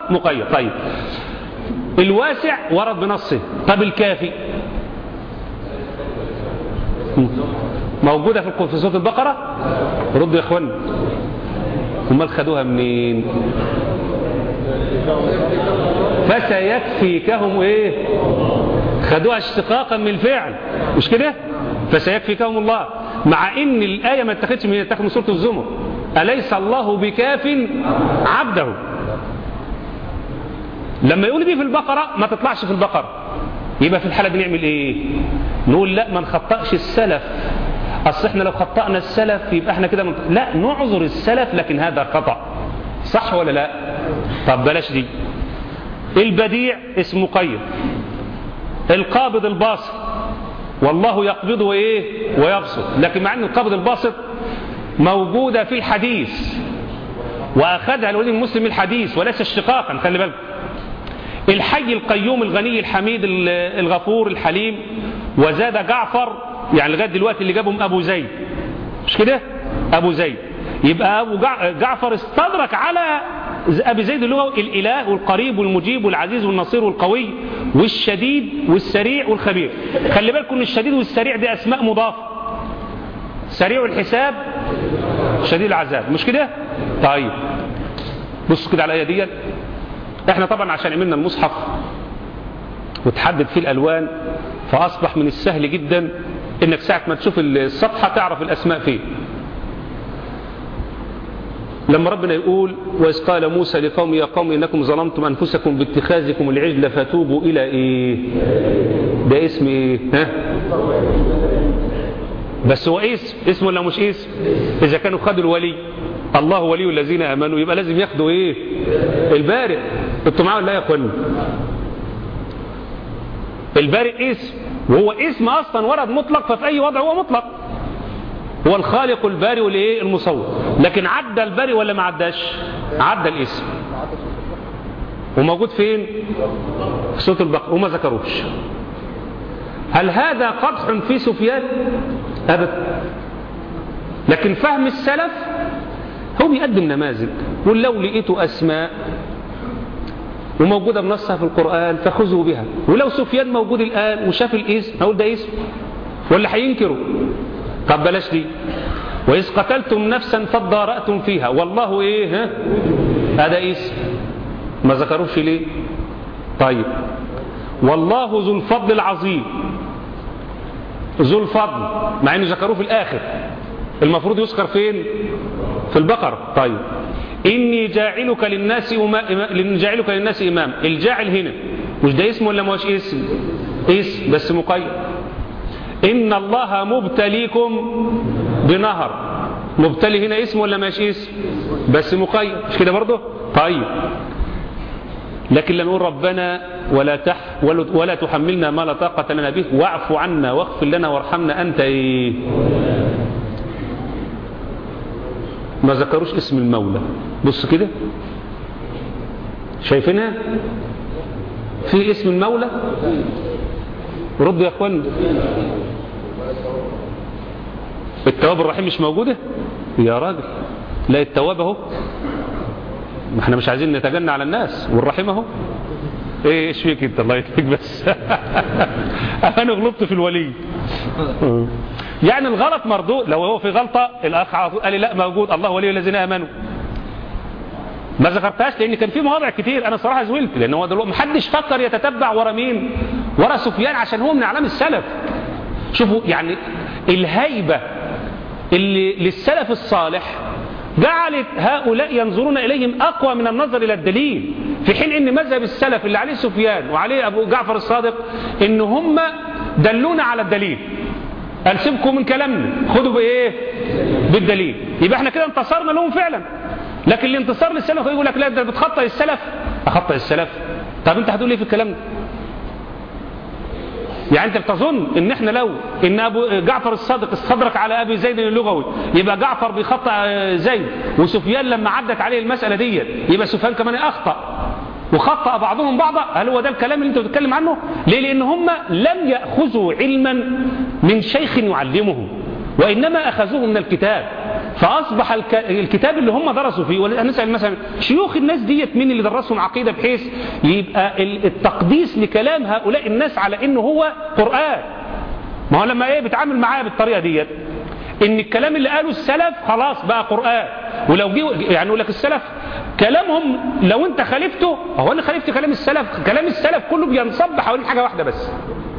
مقيد طيب الواسع ورد بنصه طب الكافي موجودة في في سورة البقرة ردوا يا اخوانا امال خدوها منين فسيكفيكهم ايه خدوها اشتقاقا من الفعل مش كده فسيكفيكهم الله مع ان الايه ما اتخذش من اتخذ من سوره الزمر اليس الله بكاف عبده لما يقول دي في البقره ما تطلعش في البقره يبقى في الحاله دي نعمل ايه نقول لا ما نخطئش السلف اصل احنا لو خطأنا السلف يبقى احنا كده من... لا نعذر السلف لكن هذا خطأ صح ولا لا طب بلاش دي البديع اسم مقيد القابض الباسط والله يقبض وايه ويبسط لكن مع ان القابض الباسط موجودة في الحديث واخذها الولي المسلم الحديث وليس اشتقاقا خلي بالك الحي القيوم الغني الحميد الغفور الحليم وزاد جعفر يعني لغايه دلوقتي اللي جابهم ابو زيد مش كده ابو زيد يبقى ابو جعفر استدرك على ابي زيد اللي هو الاله والقريب والمجيب والعزيز والنصير والقوي والشديد والسريع والخبير خلي بالكم ان الشديد والسريع دي اسماء مضافه سريع الحساب شديد العذاب مش كده طيب بص كده على الايه ديت احنا طبعا عشان عملنا المصحف وتحدد فيه الالوان فاصبح من السهل جدا انك ساعه ما تشوف الصفحه تعرف الاسماء فيه لما ربنا يقول وإذ قال موسى لقوم يا قوم إنكم ظلمتم أنفسكم باتخاذكم العجل فتوبوا إلى إيه ده اسم إيه ها بس هو اسم اسم ولا مش اسم إذا كانوا خدوا الولي الله ولي الذين آمنوا يبقى لازم ياخدوا إيه البارئ انتوا معايا ولا يا اخوانا البارئ اسم وهو اسم أصلا ورد مطلق ففي أي وضع هو مطلق هو الخالق الباري والايه المصور لكن عدى الباري ولا ما عداش عدى الاسم وموجود فين في سوره البقره وما ذكروش هل هذا قدح في سفيان ابدا لكن فهم السلف هو بيقدم نماذج قل لو لقيتوا اسماء وموجودة بنصها في القرآن فخذوا بها ولو سفيان موجود الآن وشاف الاسم هقول ده اسم ولا هينكروا طب بلاش دي وإذ قتلتم نفسا فادارأتم فيها والله إيه ها هذا اسم ما ذكروش ليه طيب والله ذو الفضل العظيم ذو الفضل مع انه ذكروه في الآخر المفروض يذكر فين في البقر طيب إني جاعلك للناس أما... جاعلك للناس إمام الجاعل هنا مش ده اسم ولا مش اسم اسم بس مقيد إن الله مبتليكم بنهر مبتلي هنا اسم ولا مش اسم بس مقيد مش كده برضه طيب لكن لما نقول ربنا ولا تح ولا تحملنا ما لا طاقة لنا به واعف عنا واغفر لنا وارحمنا أنت إيه ما ذكروش اسم المولى بص كده شايفينها في اسم المولى رد يا اخوان التواب الرحيم مش موجودة يا راجل لا التواب اهو ما احنا مش عايزين نتجنى على الناس والرحيم اهو ايه ايش فيك انت الله يكفيك بس انا غلطت في الولي يعني الغلط مردود لو هو في غلطة الاخ قال لي لا موجود الله ولي الذين امنوا ما ذكرتهاش لان كان في مواضع كتير انا صراحه زولت لان هو دلوقتي محدش فكر يتتبع ورا مين ورا سفيان عشان هو من اعلام السلف شوفوا يعني الهيبه اللي للسلف الصالح جعلت هؤلاء ينظرون اليهم اقوى من النظر الى الدليل في حين ان مذهب السلف اللي عليه سفيان وعليه ابو جعفر الصادق ان هم دلونا على الدليل قال سيبكم من كلامنا خدوا بايه بالدليل يبقى احنا كده انتصرنا لهم فعلا لكن الانتصار للسلف يقول لك لا ده بتخطئ السلف اخطئ السلف طب انت هتقول ايه في الكلام ده يعني انت بتظن ان احنا لو ان ابو جعفر الصادق استدرك على ابي زيد اللغوي يبقى جعفر بيخطئ زيد وسفيان لما عدت عليه المساله دي يبقى سفيان كمان اخطا وخطأ بعضهم بعضا هل هو ده الكلام اللي انت بتتكلم عنه ليه لان هم لم ياخذوا علما من شيخ يعلمهم وانما اخذوه من الكتاب فأصبح الك... الكتاب اللي هم درسوا فيه ونسأل مثلا شيوخ الناس ديت مين اللي درسهم عقيدة بحيث يبقى التقديس لكلام هؤلاء الناس على انه هو قرآن ما هو لما ايه بتعامل معاه بالطريقة ديت ان الكلام اللي قاله السلف خلاص بقى قرآن ولو جه يعني يقول لك السلف كلامهم لو انت خالفته هو انا خالفت كلام السلف كلام السلف كله بينصب حوالين حاجة واحدة بس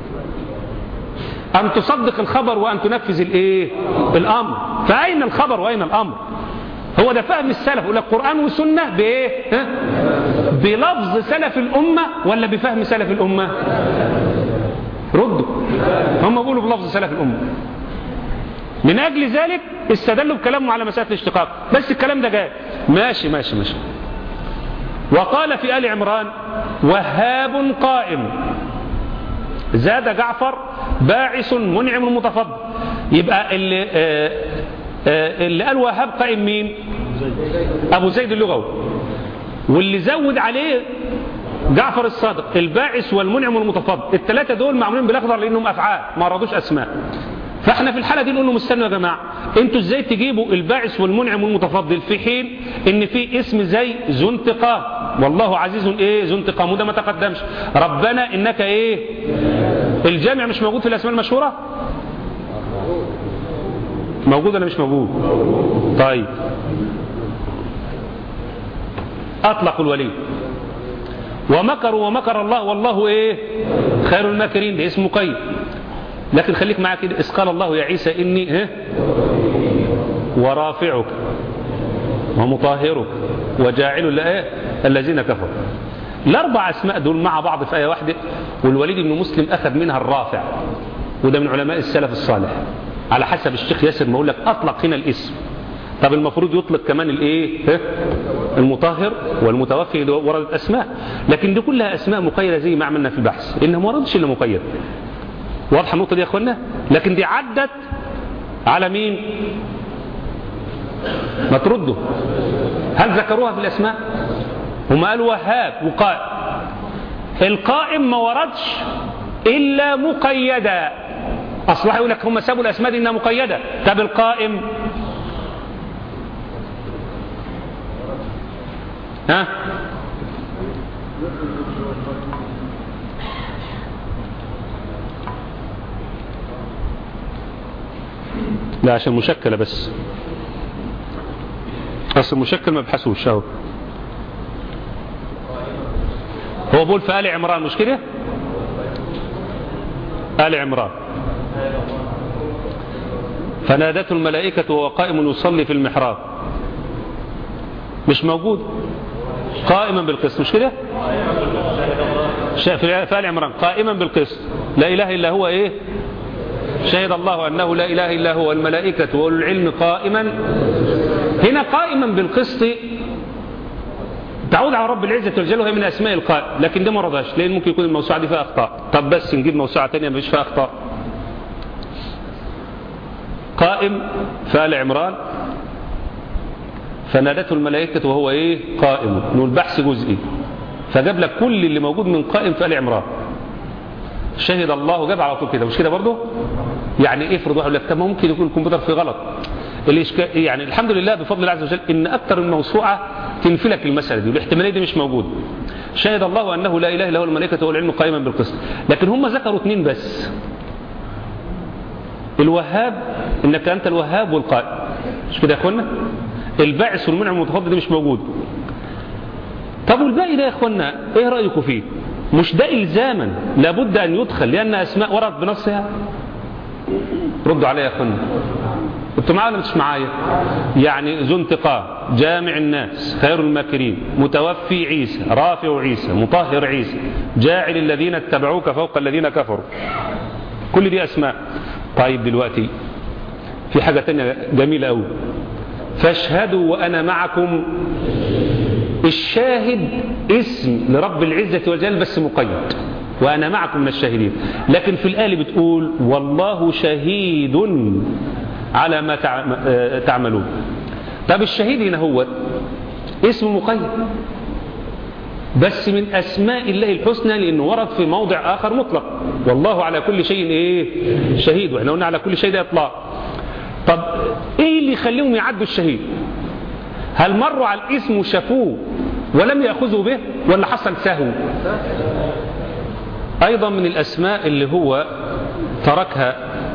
أن تصدق الخبر وأن تنفذ الإيه؟ الأمر فأين الخبر وأين الأمر هو ده فهم السلف يقول لك قرآن وسنة بإيه ها؟ بلفظ سلف الأمة ولا بفهم سلف الأمة ردوا هم بيقولوا بلفظ سلف الأمة من أجل ذلك استدلوا بكلامهم على مسألة الاشتقاق بس الكلام ده جاي ماشي ماشي ماشي وقال في آل عمران وهاب قائم زاد جعفر باعث منعم متفضل يبقى اللي, آه آه اللي قال وهاب قائم مين أبو زيد اللغوي واللي زود عليه جعفر الصادق الباعث والمنعم والمتفضل الثلاثة دول معمولين بالأخضر لأنهم أفعال ما رضوش أسماء فاحنا في الحالة دي نقول لهم استنوا يا جماعة انتوا ازاي تجيبوا الباعث والمنعم والمتفضل في حين ان في اسم زي ذو انتقام والله عزيز ايه ذو انتقام وده ما تقدمش ربنا انك ايه الجامع مش موجود في الاسماء المشهورة موجود ولا مش موجود طيب اطلقوا الولي ومكروا ومكر الله والله ايه خير الماكرين ده اسم مقيد لكن خليك معاك كده إذ قال الله يا عيسى إني ها ورافعك ومطهرك وجاعل الذين كفروا الأربع أسماء دول مع بعض في آية واحدة والوليد بن مسلم أخذ منها الرافع وده من علماء السلف الصالح على حسب الشيخ ياسر ما يقول لك أطلق هنا الاسم طب المفروض يطلق كمان الايه المطهر والمتوفي اللي وردت اسماء لكن دي كلها اسماء مقيده زي ما عملنا في البحث انها ما وردتش الا مقيده واضحه النقطه دي يا اخوانا لكن دي عدت على مين ما تردوا هل ذكروها في الاسماء هم قالوا وهاب وقائم القائم ما وردش الا مقيدا اصلح يقول لك هم سابوا الاسماء دي انها مقيده طب القائم ها لا عشان مشكلة بس أصل المشكل ما بحثوش اهو هو بقول في آل عمران مش كده آل عمران فنادته الملائكة وهو قائم يصلي في المحراب مش موجود قائما بالقسط مش كده في آل عمران قائما بالقسط لا إله إلا هو إيه شهد الله أنه لا إله إلا هو الملائكة والعلم قائما هنا قائما بالقسط تعود على رب العزة والجل وهي من أسماء القائم لكن ده ما رضاش لأن ممكن يكون الموسوعة دي فيها أخطاء طب بس نجيب موسوعة تانية مفيش فيها أخطاء قائم فآل عمران فنادته الملائكة وهو إيه قائم نقول بحث جزئي فجاب لك كل اللي موجود من قائم في آل عمران شهد الله جاب على طول كده مش كده برضه يعني افرض واحد لك طب ممكن يكون الكمبيوتر فيه غلط الاشكال يعني الحمد لله بفضل الله عز وجل ان اكثر من موسوعه تنفي لك المساله دي والاحتماليه دي مش موجوده شهد الله انه لا اله الا هو الملائكه والعلم قائما بالقسط لكن هم ذكروا اثنين بس الوهاب انك انت الوهاب والقائم مش كده يا اخوانا الباعث والمنعم والمتفضل دي مش موجود طب والباقي ده يا اخوانا ايه رايكم فيه مش ده الزاما لابد ان يدخل لان اسماء وردت بنصها ردوا عليا يا اخوانا انتوا معايا ولا مش معايا يعني ذو انتقام جامع الناس خير الماكرين متوفي عيسى رافع عيسى مطهر عيسى جاعل الذين اتبعوك فوق الذين كفروا كل دي اسماء طيب دلوقتي في حاجة تانية جميلة قوي فاشهدوا وانا معكم الشاهد اسم لرب العزة والجلال بس مقيد وأنا معكم من الشاهدين لكن في الآية بتقول والله شهيد على ما تعملون طب الشهيد هنا هو اسم مقيد بس من أسماء الله الحسنى لأنه ورد في موضع آخر مطلق والله على كل شيء إيه شهيد وإحنا قلنا على كل شيء ده إطلاق طب ايه اللي يخليهم يعدوا الشهيد هل مروا على الاسم وشافوه ولم يأخذوا به ولا حصل سهو ايضا من الاسماء اللي هو تركها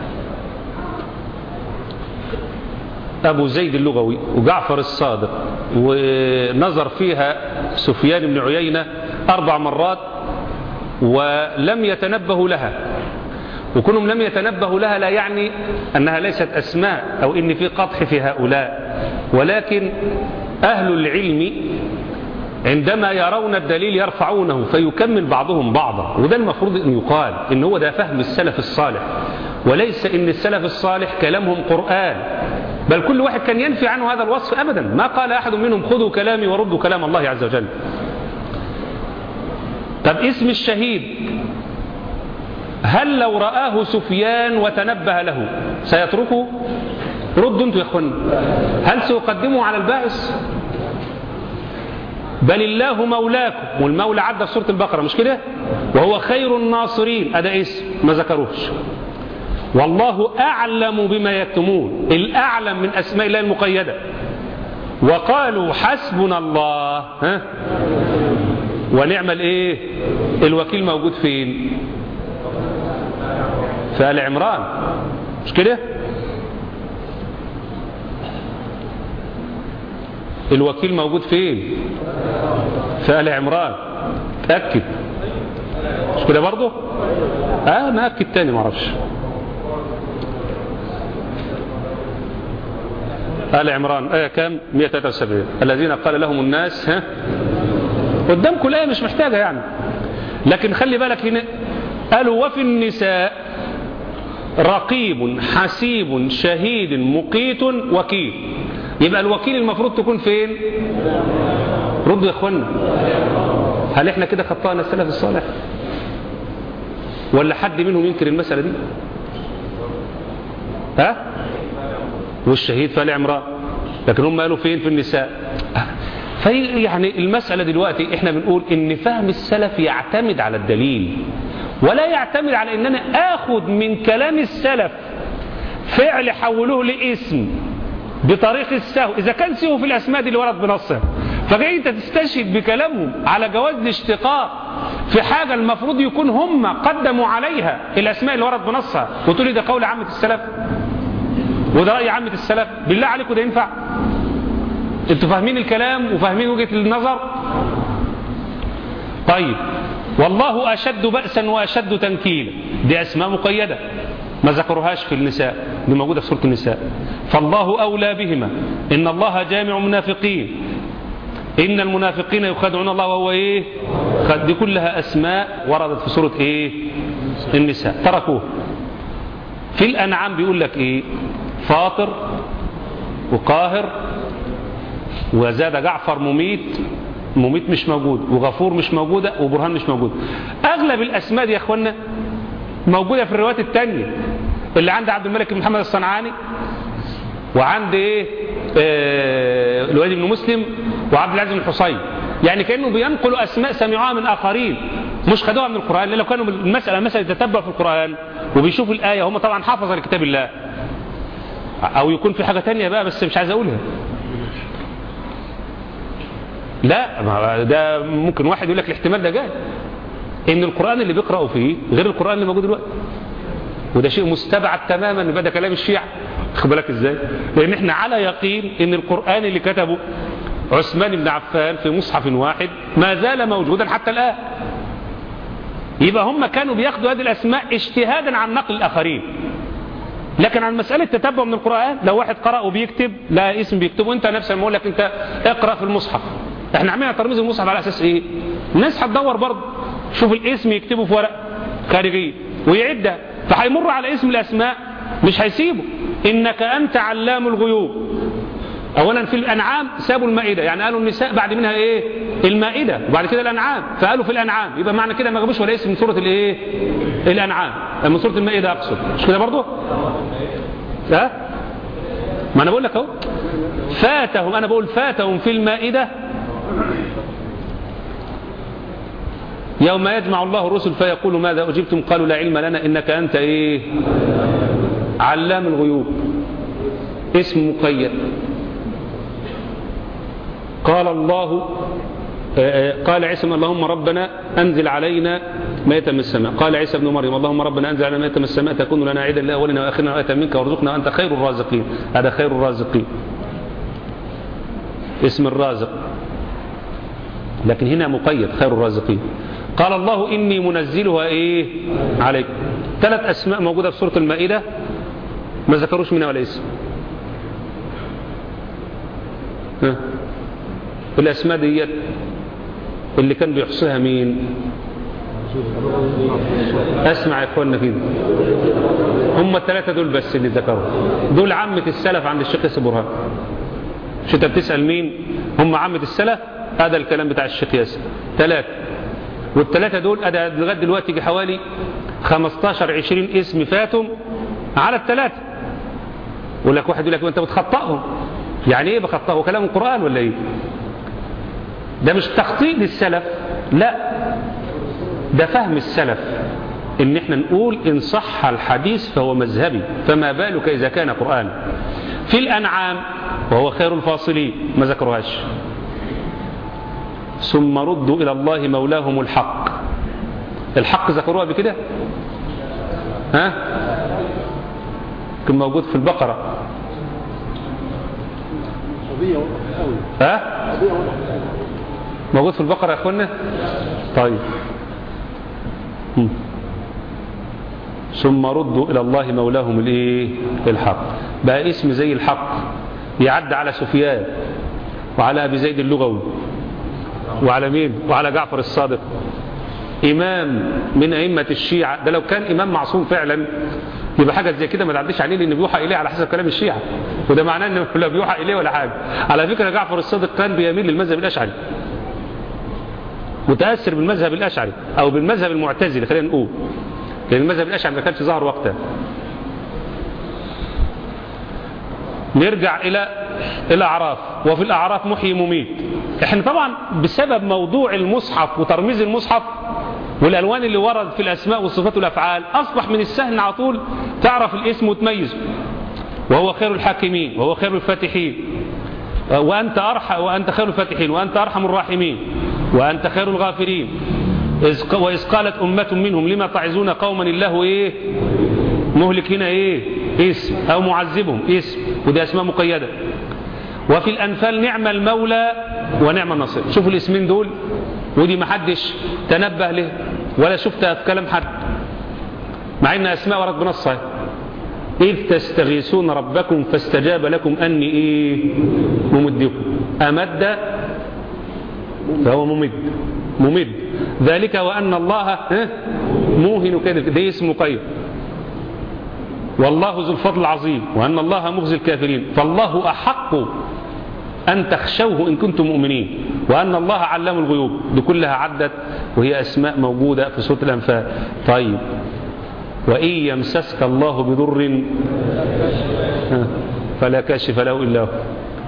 أبو زيد اللغوي وجعفر الصادق ونظر فيها سفيان بن عيينة أربع مرات ولم يتنبهوا لها وكونهم لم يتنبهوا لها لا يعني أنها ليست أسماء أو إن في قطح في هؤلاء ولكن أهل العلم عندما يرون الدليل يرفعونه فيكمل بعضهم بعضا وده المفروض أن يقال إن هو ده فهم السلف الصالح وليس إن السلف الصالح كلامهم قرآن بل كل واحد كان ينفي عنه هذا الوصف أبدا ما قال أحد منهم خذوا كلامي وردوا كلام الله عز وجل طب اسم الشهيد هل لو رآه سفيان وتنبه له سيتركه ردوا انتوا يا اخوانا هل سيقدمه على البائس بل الله مولاكم والمولى عدى في سورة البقرة مش كده وهو خير الناصرين هذا اسم ما ذكروش والله أعلم بما يكتمون الأعلم من أسماء الله المقيدة وقالوا حسبنا الله ها ونعم الايه الوكيل موجود فين في آل عمران مش كده الوكيل موجود فين في آل عمران تأكد مش كده برضه اه نأكد تاني معرفش آل عمران آية كام 173 الذين قال لهم الناس ها قدامكم الآية مش محتاجة يعني لكن خلي بالك هنا قالوا وفي النساء رقيب حسيب شهيد مقيت وكيل يبقى الوكيل المفروض تكون فين ردوا يا اخوانا هل احنا كده خطأنا السلف الصالح ولا حد منهم ينكر المسألة دي ها والشهيد فال عمران لكن هم قالوا فين في النساء في يعني المسألة دلوقتي احنا بنقول ان فهم السلف يعتمد على الدليل ولا يعتمد على ان انا اخد من كلام السلف فعل حولوه لاسم بطريق السهو اذا كان سهو في الاسماء دي اللي ورد بنصها فجاي انت تستشهد بكلامهم على جواز الاشتقاق في حاجة المفروض يكون هم قدموا عليها الاسماء اللي ورد بنصها وتقول لي ده قول عامة السلف وده رأي عامة السلف بالله عليكم ده ينفع انتوا فاهمين الكلام وفاهمين وجهة النظر طيب والله أشد بأسا وأشد تنكيلا دي أسماء مقيدة ما ذكروهاش في النساء دي موجودة في سورة النساء فالله أولى بهما إن الله جامع منافقين إن المنافقين يخادعون الله وهو إيه دي كلها أسماء وردت في سورة إيه النساء تركوه في الأنعام بيقول لك إيه فاطر وقاهر وزاد جعفر مميت مميت مش موجود وغفور مش موجودة وبرهان مش موجود أغلب الأسماء دي يا أخوانا موجودة في الروايات التانية اللي عند عبد الملك بن محمد الصنعاني وعند ايه آه الوليد بن مسلم وعبد العزيز بن حصين يعني كأنه بينقلوا أسماء سمعوها من آخرين مش خدوها من القرآن لأن لو كانوا المسألة مسألة تتبع في القرآن وبيشوفوا الآية هم طبعا حافظوا لكتاب الله أو يكون في حاجة تانية بقى بس مش عايز أقولها لا ده ممكن واحد يقول لك الاحتمال ده جاي ان القرآن اللي بيقرأوا فيه غير القرآن اللي موجود دلوقتي وده شيء مستبعد تماما يبقى ده كلام الشيعة خد بالك ازاي لان احنا على يقين ان القرآن اللي كتبه عثمان بن عفان في مصحف واحد ما زال موجودا حتى الآن يبقى هم كانوا بياخدوا هذه الأسماء اجتهادا عن نقل الآخرين لكن عن مسألة تتبع من القرآن لو واحد قرأ وبيكتب لا اسم بيكتبه انت نفس ما لك انت اقرأ في المصحف احنا عاملين ترميز المصحف على اساس ايه الناس هتدور برضه شوف الاسم يكتبه في ورق خارجي ويعدها فهيمر على اسم الاسماء مش هيسيبه انك انت علام الغيوب اولا في الانعام سابوا المائده يعني قالوا النساء بعد منها ايه المائده وبعد كده الانعام فقالوا في الانعام يبقى معنى كده ما جابوش ولا اسم من سوره الايه الانعام من سوره المائده اقصد مش كده برضه ها ما انا بقول لك اهو فاتهم انا بقول فاتهم في المائده يوم يجمع الله الرسل فيقول ماذا أجبتم قالوا لا علم لنا إنك أنت إيه علام الغيوب اسم مقيد قال الله قال عيسى اللهم ربنا أنزل علينا مائة من السماء قال عيسى ابن مريم اللهم ربنا أنزل علينا مائة من السماء تكون لنا عيدا لأولنا وآخرنا وآية منك وارزقنا وأنت خير الرازقين هذا خير الرازقين اسم الرازق لكن هنا مقيد خير الرازقين قال الله إني منزلها إيه عليك ثلاث أسماء موجودة في سورة المائدة ما ذكروش منها ولا اسم ها الأسماء ديت اللي كان بيحصيها مين اسمع يا اخوانا كده هم الثلاثة دول بس اللي ذكروا دول عامة السلف عند الشيخ ياسر برهان شو انت بتسأل مين هم عامة السلف هذا الكلام بتاع الشيخ ياسر ثلاثة والثلاثة دول أدا لغاية دلوقتي يجي حوالي 15 20 اسم فاتهم على الثلاثة يقول لك واحد يقول لك انت بتخطئهم يعني ايه بخطئه كلام القرآن ولا ايه ده مش تخطيط للسلف لا ده فهم السلف ان احنا نقول ان صح الحديث فهو مذهبي فما بالك اذا كان قرآن في الانعام وهو خير الفاصلين ما ذكرهاش ثم ردوا الى الله مولاهم الحق الحق ذكروها بكده ها كان موجود في البقرة ها موجود في البقرة يا اخوانا طيب م. ثم ردوا الى الله مولاهم الايه الحق بقى اسم زي الحق يعد على سفيان وعلى ابي زيد اللغوي وعلى مين وعلى جعفر الصادق امام من ائمه الشيعه ده لو كان امام معصوم فعلا يبقى حاجه زي كده ما تعديش عليه لان بيوحى اليه على حسب كلام الشيعه وده معناه انه لا بيوحى اليه ولا حاجه على فكره جعفر الصادق كان بيميل للمذهب الاشعري متاثر بالمذهب الاشعري او بالمذهب المعتزلي خلينا نقول لان المذهب الاشعري ما كانش ظهر وقتها نرجع الى الاعراف وفي الاعراف محيي مميت احنا طبعا بسبب موضوع المصحف وترميز المصحف والالوان اللي ورد في الاسماء والصفات والافعال اصبح من السهل على طول تعرف الاسم وتميزه وهو خير الحاكمين وهو خير الفاتحين وانت ارحم وانت خير الفاتحين وانت ارحم الراحمين وانت خير الغافرين واذ قالت امه منهم لما تعزون قوما الله ايه مهلك هنا ايه اسم او معذبهم اسم ودي اسماء مقيده وفي الانفال نعم المولى ونعم النصير شوفوا الاسمين دول ودي ما حدش تنبه له ولا شفتها في كلام حد مع ان اسماء ورد بنصها إذ تستغيثون ربكم فاستجاب لكم أني إيه ممدكم أمد فهو ممد ممد ذلك وأن الله موهن كده ده اسم مقيد والله ذو الفضل العظيم وأن الله مخزي الكافرين فالله أحق أن تخشوه إن كنتم مؤمنين وأن الله علام الغيوب دي كلها عدت وهي أسماء موجودة في سورة الأنفال طيب وإن يمسسك الله بضر فلا كاشف له إلا هو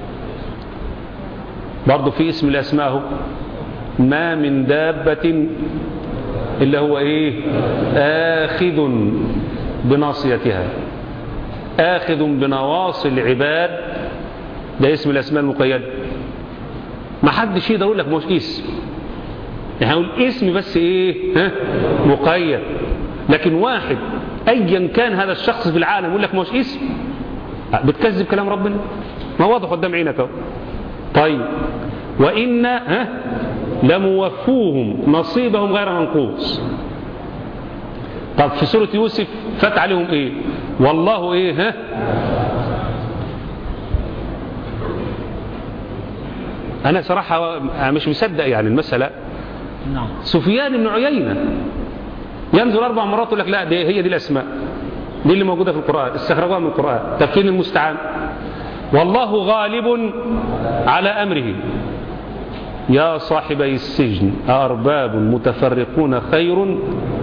برضه في اسم الأسماء هو ما من دابة إلا هو إيه آخذ بناصيتها آخذ بنواصي العباد ده اسم الأسماء المقيدة ما حدش يقدر يقول لك مش اسم يعني هقول اسم بس ايه ها مقيد لكن واحد ايا كان هذا الشخص في العالم يقول لك مش اسم بتكذب كلام ربنا ما واضح قدام عينك اهو طيب وإن ها لموفوهم نصيبهم غير منقوص طب في سورة يوسف فات عليهم ايه والله ايه ها انا صراحة مش مصدق يعني المسألة نعم سفيان بن عيينة ينزل أربع مرات يقول لك لا دي هي دي الأسماء دي اللي موجودة في القرآن استخرجوها من القرآن طب فين المستعان والله غالب على أمره يا صاحبي السجن أرباب متفرقون خير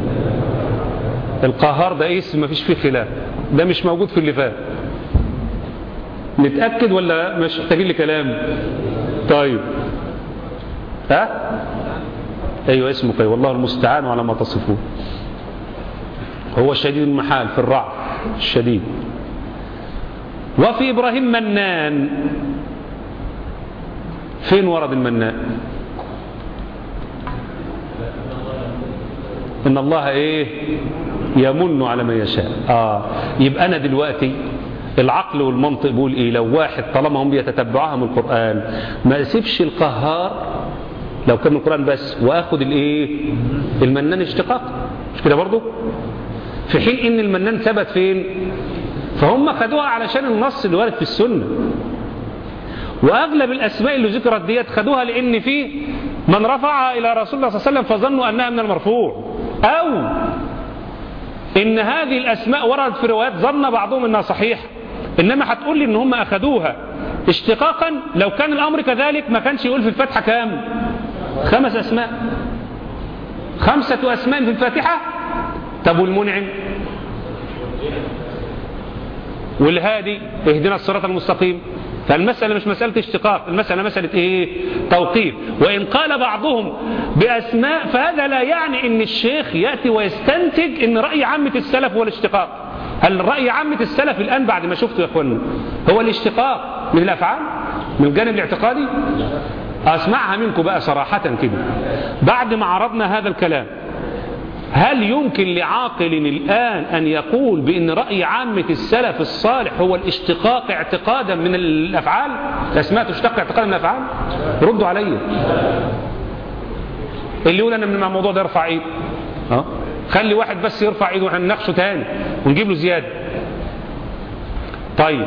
القهار ده اسم ما فيش فيه خلاف ده مش موجود في اللي فات نتأكد ولا مش محتاجين لكلام طيب ها ايوه اسمه قي والله المستعان على ما تصفون هو شديد المحال في الرعب الشديد وفي إبراهيم منان فين ورد المنان إن الله إيه يمن على من يشاء آه يبقى أنا دلوقتي العقل والمنطق بيقول إيه لو واحد طالما هم بيتتبعوها من القرآن ما يسيبش القهار لو كان من القرآن بس وأخد الإيه المنان اشتقاق مش كده برضه في حين إن المنان ثبت فين فهم خدوها علشان النص اللي وارد في السنة وأغلب الأسماء اللي ذكرت ديت خدوها لأن في من رفعها إلى رسول الله صلى الله عليه وسلم فظنوا أنها من المرفوع أو إن هذه الأسماء وردت في روايات ظن بعضهم أنها صحيح إنما هتقول لي إن هم أخدوها اشتقاقا لو كان الأمر كذلك ما كانش يقول في الفاتحة كام خمس أسماء خمسة أسماء في الفاتحة طب والمنعم والهادي اهدنا الصراط المستقيم فالمسألة مش مسألة اشتقاق المسألة مسألة ايه توقيف وإن قال بعضهم بأسماء فهذا لا يعني ان الشيخ يأتي ويستنتج ان رأي عامة السلف هو الاشتقاق هل رأي عامة السلف الآن بعد ما شفته يا اخوانا هو الاشتقاق من الأفعال من الجانب الاعتقادي أسمعها منكم بقى صراحة كده بعد ما عرضنا هذا الكلام هل يمكن لعاقل الآن أن يقول بأن رأي عامة السلف الصالح هو الاشتقاق اعتقادا من الأفعال الأسماء تشتق اعتقادا من الأفعال ردوا علي اللي يقول أنا من الموضوع ده يرفع ايد ها خلي واحد بس يرفع ايده واحنا نناقشه تاني ونجيب له زيادة طيب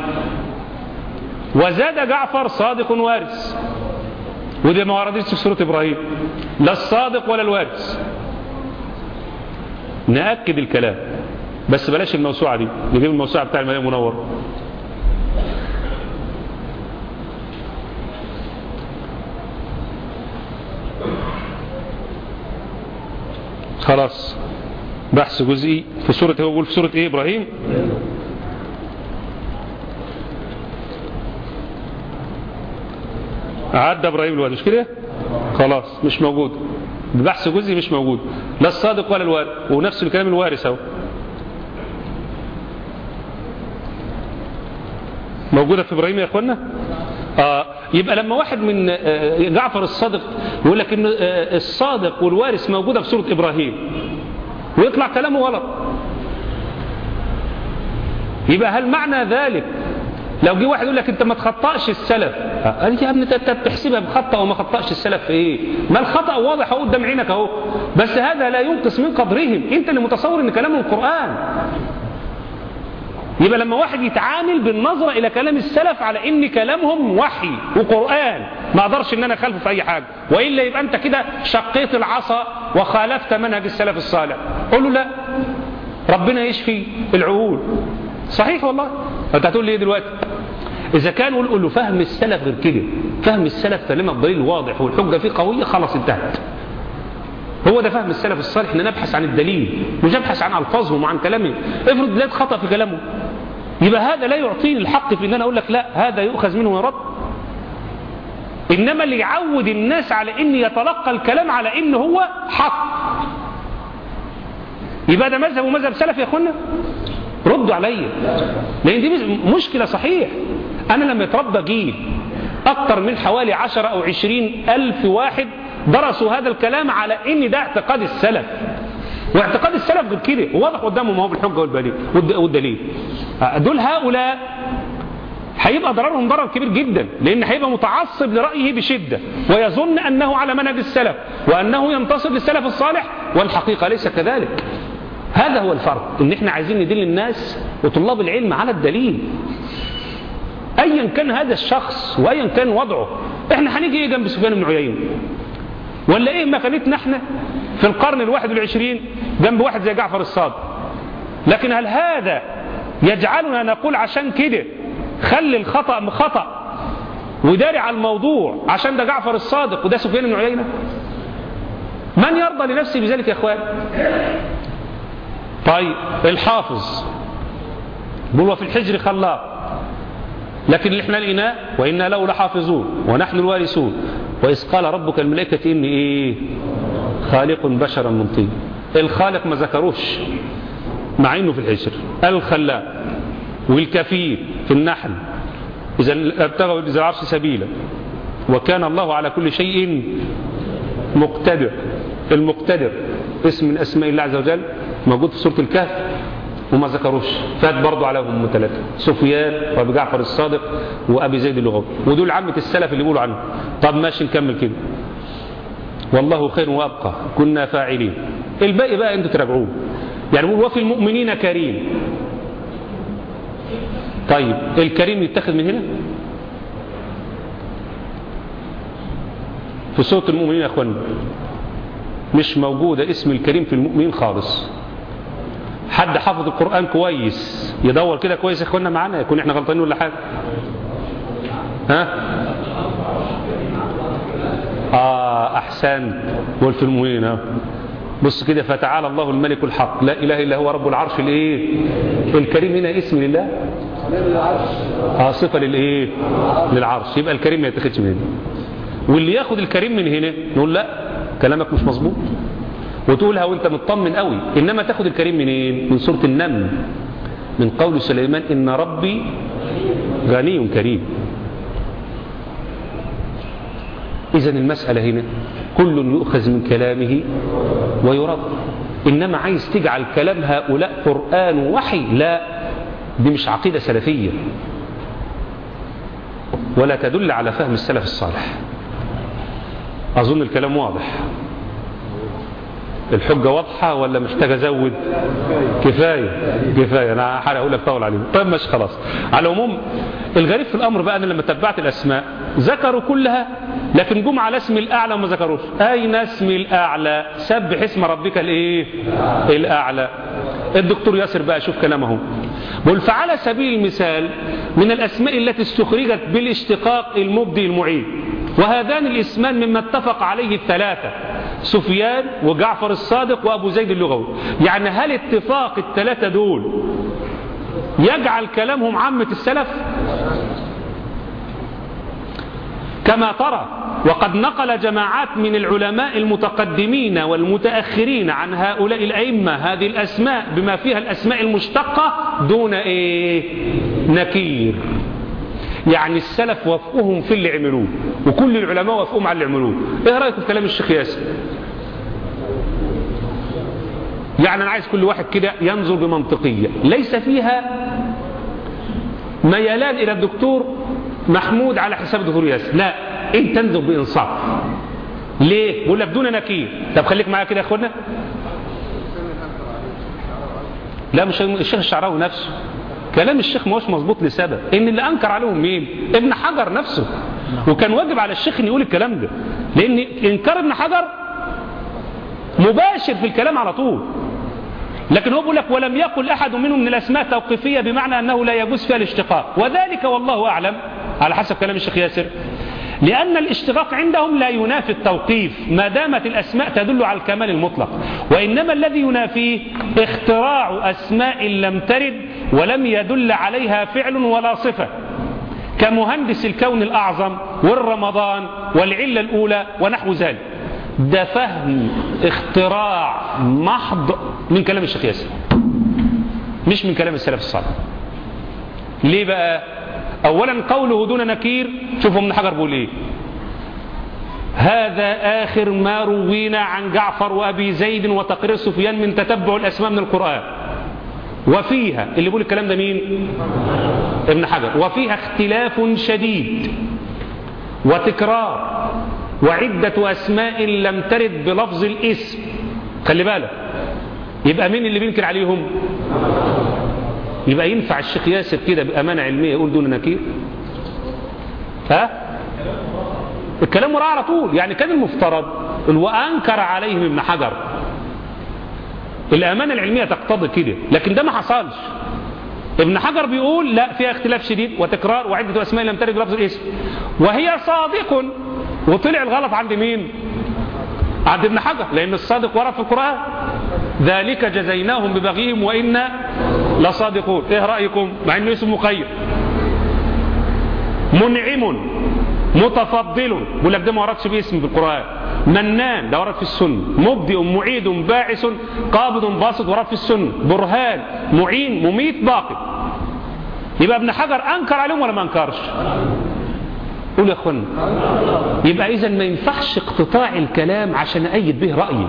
وزاد جعفر صادق وارث وده ما وردتش في سورة إبراهيم لا الصادق ولا الوارث نأكد الكلام بس بلاش الموسوعة دي نجيب الموسوعة بتاع المدينة المنور خلاص بحث جزئي في سورة هو بيقول في سورة ايه ابراهيم عدى ابراهيم الوالد مش كده خلاص مش موجود بحث جزئي مش موجود لا الصادق ولا الوارث ونفس الكلام الوارث اهو موجودة في إبراهيم يا أخوانا آه يبقى لما واحد من آه جعفر الصادق يقول لك إن آه الصادق والوارث موجودة في سورة إبراهيم ويطلع كلامه غلط يبقى هل معنى ذلك لو جه واحد يقول لك انت ما تخطأش السلف قال يا ابني انت بتحسبها بخطأ وما خطأش السلف في ايه ما الخطأ واضح اهو قدام عينك اهو بس هذا لا ينقص من قدرهم انت اللي متصور ان كلامهم القرآن يبقى لما واحد يتعامل بالنظرة الى كلام السلف على ان كلامهم وحي وقرآن ما اقدرش ان انا اخالفه في اي حاجة وإلا يبقى انت كده شقيت العصا وخالفت منهج السلف الصالح قول له لا ربنا يشفي العقول صحيح والله انت هتقول لي ايه دلوقتي اذا كان قول له فهم السلف غير كده فهم السلف فلما الدليل واضح والحجة فيه قوية خلاص انتهت هو ده فهم السلف الصالح ان نبحث عن الدليل مش نبحث عن الفاظهم وعن كلامهم افرض لقيت خطأ في كلامه يبقى هذا لا يعطيني الحق في ان انا اقول لك لا هذا يؤخذ منه ويرد انما اللي يعود الناس على ان يتلقى الكلام على ان هو حق يبقى ده مذهب ومذهب سلف يا اخوانا ردوا عليا لان دي مشكلة صحيح انا لما يتربى جيل اكتر من حوالي عشر او عشرين الف واحد درسوا هذا الكلام على ان ده اعتقاد السلف واعتقاد السلف غير كده واضح قدامهم اهو بالحجه والدليل والدليل دول هؤلاء هيبقى ضررهم ضرر كبير جدا لان هيبقى متعصب لرايه بشده ويظن انه على منهج السلف وانه ينتصر للسلف الصالح والحقيقه ليس كذلك هذا هو الفرق ان احنا عايزين ندل الناس وطلاب العلم على الدليل ايا كان هذا الشخص وايا كان وضعه احنا هنيجي ايه جنب سفيان بن عيينه ولا ايه مكانتنا احنا في القرن الواحد والعشرين جنب واحد زي جعفر الصادق لكن هل هذا يجعلنا نقول عشان كده خلي الخطأ خطأ وداري على الموضوع عشان ده جعفر الصادق وده سفيان بن عيينة من يرضى لنفسه بذلك يا اخوان طيب الحافظ بيقول وفي الحجر خلاق لكن اللي احنا لقيناه وإنا له لحافظون ونحن الوارثون وإذ قال ربك الملائكة إني إيه خالق بشرا من طين الخالق ما ذكروش مع إنه في الحجر الخلاق والكفيل في النحل إذا ابتغوا إذا العرش سبيلا وكان الله على كل شيء مقتدر المقتدر اسم من أسماء الله عز وجل موجود في سورة الكهف وما ذكروش فات برضو عليهم ثلاثة سفيان وابي جعفر الصادق وابي زيد اللغوي ودول عامة السلف اللي بيقولوا عنه طب ماشي نكمل كده والله خير وابقى كنا فاعلين الباقي بقى انتوا تراجعوه يعني بيقول وفي المؤمنين كريم طيب الكريم يتخذ من هنا في سورة المؤمنين يا اخوانا مش موجودة اسم الكريم في المؤمنين خالص حد حافظ القرآن كويس يدور كده كويس يا اخوانا معانا يكون احنا غلطانين ولا حاجة ها اه احسنت قول في المؤمنين ها بص كده فتعالى الله الملك الحق لا اله الا هو رب العرش الايه الكريم هنا اسم لله اه صفه للايه للعرش يبقى الكريم ما يتاخدش من هنا واللي ياخد الكريم من هنا نقول لا كلامك مش مظبوط وتقولها وانت مطمن قوي انما تاخد الكريم منين من سوره النمل من قول سليمان ان ربي غني كريم اذا المساله هنا كل يؤخذ من كلامه ويرد انما عايز تجعل كلام هؤلاء قران وحي لا دي مش عقيده سلفيه ولا تدل على فهم السلف الصالح أظن الكلام واضح الحجة واضحة ولا محتاج أزود كفاية كفاية أنا هقول لك طول عليهم طيب مش خلاص على العموم الغريب في الأمر بقى أنا لما تبعت الأسماء ذكروا كلها لكن جم على اسم الأعلى وما ذكروش أين اسم الأعلى سبح اسم ربك الإيه الأعلى الدكتور ياسر بقى شوف كلامه بقول فعلى سبيل المثال من الأسماء التي استخرجت بالاشتقاق المبدي المعيد وهذان الاسمان مما اتفق عليه الثلاثة سفيان وجعفر الصادق وأبو زيد اللغوي يعني هل اتفاق الثلاثة دول يجعل كلامهم عامة السلف كما ترى وقد نقل جماعات من العلماء المتقدمين والمتأخرين عن هؤلاء الأئمة هذه الأسماء بما فيها الأسماء المشتقة دون إيه نكير يعني السلف وافقهم في اللي عملوه وكل العلماء وافقهم على اللي عملوه ايه رأيكم في كلام الشيخ ياسر يعني انا عايز كل واحد كده ينظر بمنطقية ليس فيها ميلان الى الدكتور محمود على حساب الدكتور ياسر لا انت تنظر بانصاف ليه بقول لك دون نكير طب خليك معايا كده يا اخوانا لا مش الشيخ الشعراوي نفسه كلام الشيخ ما هوش مظبوط لسبب ان اللي انكر عليهم مين ابن حجر نفسه وكان واجب على الشيخ ان يقول الكلام ده لان انكار ابن حجر مباشر في الكلام على طول لكن هو بيقول لك ولم يقل احد منهم من الاسماء توقيفيه بمعنى انه لا يجوز فيها الاشتقاق وذلك والله اعلم على حسب كلام الشيخ ياسر لأن الاشتقاق عندهم لا ينافي التوقيف ما دامت الأسماء تدل على الكمال المطلق وإنما الذي ينافيه اختراع أسماء لم ترد ولم يدل عليها فعل ولا صفة كمهندس الكون الأعظم والرمضان والعلة الأولى ونحو ذلك ده فهم اختراع محض من كلام الشيخ ياسر مش من كلام السلف الصالح ليه بقى اولا قوله دون نكير شوفوا ابن حجر بيقول ايه هذا آخر ما روينا عن جعفر وأبي زيد وتقرير سفيان من تتبع الأسماء من القرآن وفيها اللي بيقول الكلام ده مين ابن حجر وفيها اختلاف شديد وتكرار وعدة أسماء لم ترد بلفظ الاسم خلي بالك يبقى مين اللي بينكر عليهم يبقى ينفع الشيخ ياسر كده بأمانة علمية يقول دون نكير ها الكلام وراه على طول يعني كان المفترض وأنكر عليهم ابن حجر الأمانة العلمية تقتضي كده لكن ده ما حصلش ابن حجر بيقول لا فيها اختلاف شديد وتكرار وعدة أسماء لم ترد بلفظ الاسم وهي صادق وطلع الغلط عند مين عند ابن حجر لأن الصادق ورد في القرآن ذلك جزيناهم ببغيهم وإنا لصادقون ايه رأيكم مع انه اسم مقيد منعم متفضل بقول لك ده ما وردش باسم في القرآن منان ده ورد في السنة مبدئ معيد باعث قابض باسط ورد في السنة برهان معين مميت باقي يبقى ابن حجر أنكر عليهم ولا ما أنكرش قول يا أخوانا يبقى إذا ما ينفعش اقتطاع الكلام عشان أيد به رأيي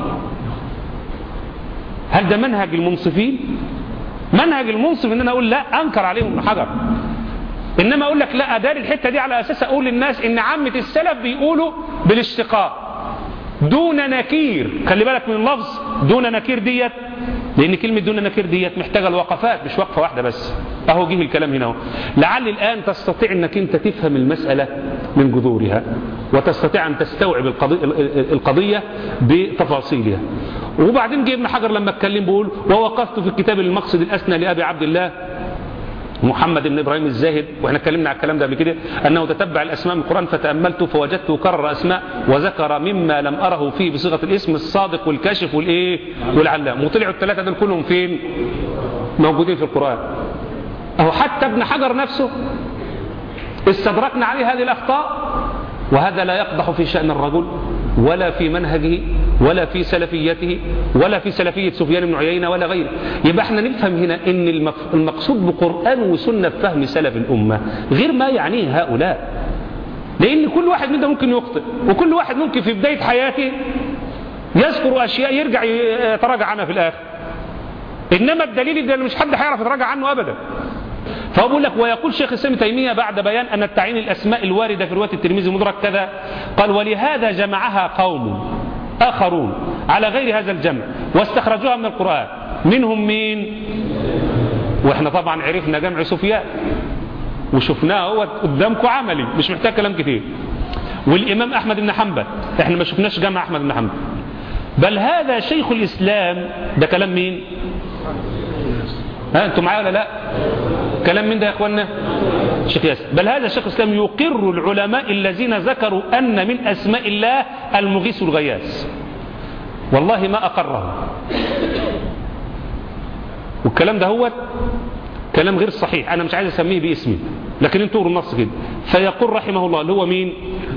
هل ده منهج المنصفين منهج المنصف ان انا اقول لا انكر عليهم ابن حجر انما اقول لك لا اداري الحته دي على اساس اقول للناس ان عامه السلف بيقولوا بالاشتقاق دون نكير خلي بالك من اللفظ دون نكير ديت لان كلمه دون نكير ديت محتاجه الوقفات مش وقفه واحده بس اهو جه الكلام هنا اهو لعل الان تستطيع انك انت تفهم المساله من جذورها وتستطيع ان تستوعب القضيه, القضية بتفاصيلها وبعدين جه ابن حجر لما اتكلم بيقول ووقفت في الكتاب المقصد الاسنى لابي عبد الله محمد بن ابراهيم الزاهد واحنا اتكلمنا على الكلام ده قبل كده انه تتبع الاسماء من القران فتاملته فوجدته كرر اسماء وذكر مما لم اره فيه بصيغه الاسم الصادق والكاشف والايه والعلام وطلعوا الثلاثه دول كلهم فين موجودين في القران اهو حتى ابن حجر نفسه استدركنا عليه هذه الاخطاء وهذا لا يقدح في شان الرجل ولا في منهجه ولا في سلفيته ولا في سلفية سفيان بن عيينة ولا غيره يبقى احنا نفهم هنا ان المقصود بقرآن وسنة فهم سلف الأمة غير ما يعنيه هؤلاء لأن كل واحد منا ممكن يخطئ وكل واحد ممكن في بداية حياته يذكر أشياء يرجع يتراجع عنها في الآخر إنما الدليل ده مش حد هيعرف يتراجع عنه أبدا فهو بيقول لك ويقول شيخ الاسلام تيمية بعد بيان أن التعيين الأسماء الواردة في رواية الترمذي مدرك كذا قال ولهذا جمعها قوم آخرون على غير هذا الجمع واستخرجوها من القرآن منهم مين واحنا طبعا عرفنا جمع سفيان وشفناه هو قدامكم عملي مش محتاج كلام كتير والإمام أحمد بن حنبل احنا ما شفناش جمع أحمد بن حنبل بل هذا شيخ الإسلام ده كلام مين ها انتوا معايا ولا لا كلام مين ده يا اخوانا شيخ ياسر بل هذا شيخ الاسلام يقر العلماء الذين ذكروا ان من اسماء الله المغيث الغياث والله ما اقره والكلام ده هو كلام غير صحيح انا مش عايز اسميه باسمي لكن انتوا النص كده فيقول رحمه الله اللي هو مين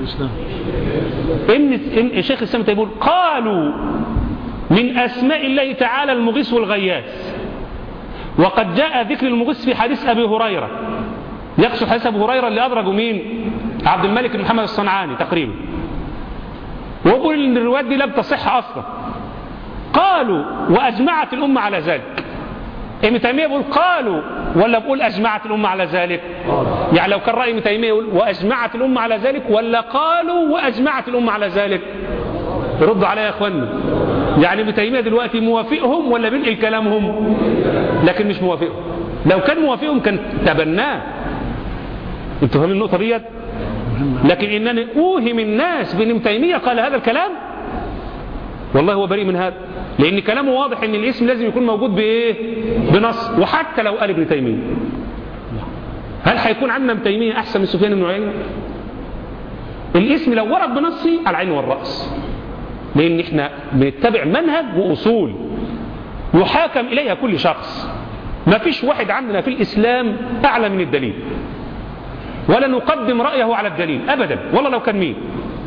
ان ان شيخ الاسلام يقول قالوا من اسماء الله تعالى المغيث والغياث وقد جاء ذكر المغيث في حديث أبي هريرة يقصد حديث أبي هريرة اللي أدرجوا مين عبد الملك بن محمد الصنعاني تقريبا ويقول إن الروايات دي لم تصح أصلا قالوا وأجمعت الأمة على ذلك ابن تيمية بيقول قالوا ولا بقول أجمعت الأمة على ذلك يعني لو كان رأي ابن تيمية يقول وأجمعت الأمة على ذلك ولا قالوا وأجمعت الأمة على ذلك ردوا عليا يا أخوانا يعني ابن تيمية دلوقتي موافقهم ولا بنقل كلامهم لكن مش موافقهم لو كان موافقهم كان تبناه انتوا فاهمين النقطة ديت لكن انني اوهم الناس بان ابن تيمية قال هذا الكلام والله هو بريء من هذا لان كلامه واضح ان الاسم لازم يكون موجود بايه بنص وحتى لو قال ابن تيمية هل هيكون عندنا ابن تيمية احسن من سفيان بن عيينة الاسم لو ورد بنصي على العين والرأس لان احنا بنتبع منهج واصول يحاكم اليها كل شخص ما فيش واحد عندنا في الاسلام اعلى من الدليل ولا نقدم رايه على الدليل ابدا والله لو كان مين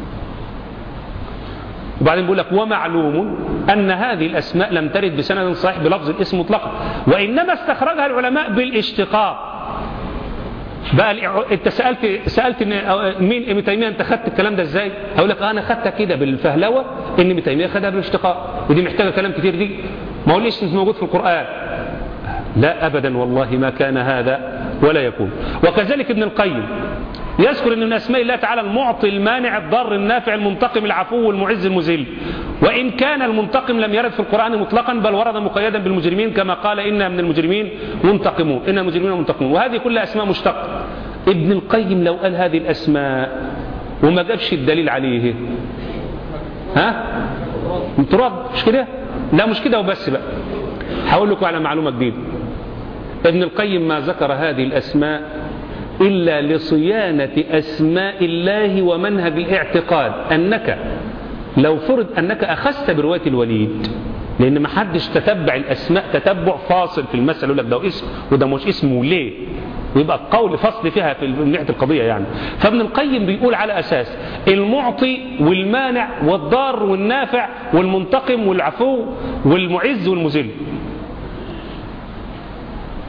وبعدين بيقول لك ومعلوم ان هذه الاسماء لم ترد بسند صحيح بلفظ الاسم مطلقا وانما استخرجها العلماء بالاشتقاق بقى انت سالت سالت مين ابن تيميه انت خدت الكلام ده ازاي هقول لك انا خدتها كده بالفهلوه ان ابن تيميه خدها بالاشتقاق ودي محتاجه كلام كتير دي ما قوليش انت موجود في القران لا ابدا والله ما كان هذا ولا يكون وكذلك ابن القيم يذكر ان من اسماء الله تعالى المعطي المانع الضار النافع المنتقم العفو المعز المذل وان كان المنتقم لم يرد في القران مطلقا بل ورد مقيدا بالمجرمين كما قال ان من المجرمين منتقمون ان المجرمين منتقمون وهذه كلها اسماء مشتقه ابن القيم لو قال هذه الاسماء وما جابش الدليل عليه ها ترد مش كده لا مش كده وبس بقى هقول لكم على معلومه جديده ابن القيم ما ذكر هذه الاسماء إلا لصيانة أسماء الله ومنهج الاعتقاد أنك لو فرض أنك أخذت برواية الوليد لأن ما حدش تتبع الأسماء تتبع فاصل في المسألة يقول لك ده اسم وده مش اسمه ليه ويبقى قول فصل فيها في ناحية القضية يعني فابن القيم بيقول على أساس المعطي والمانع والضار والنافع والمنتقم والعفو والمعز والمذل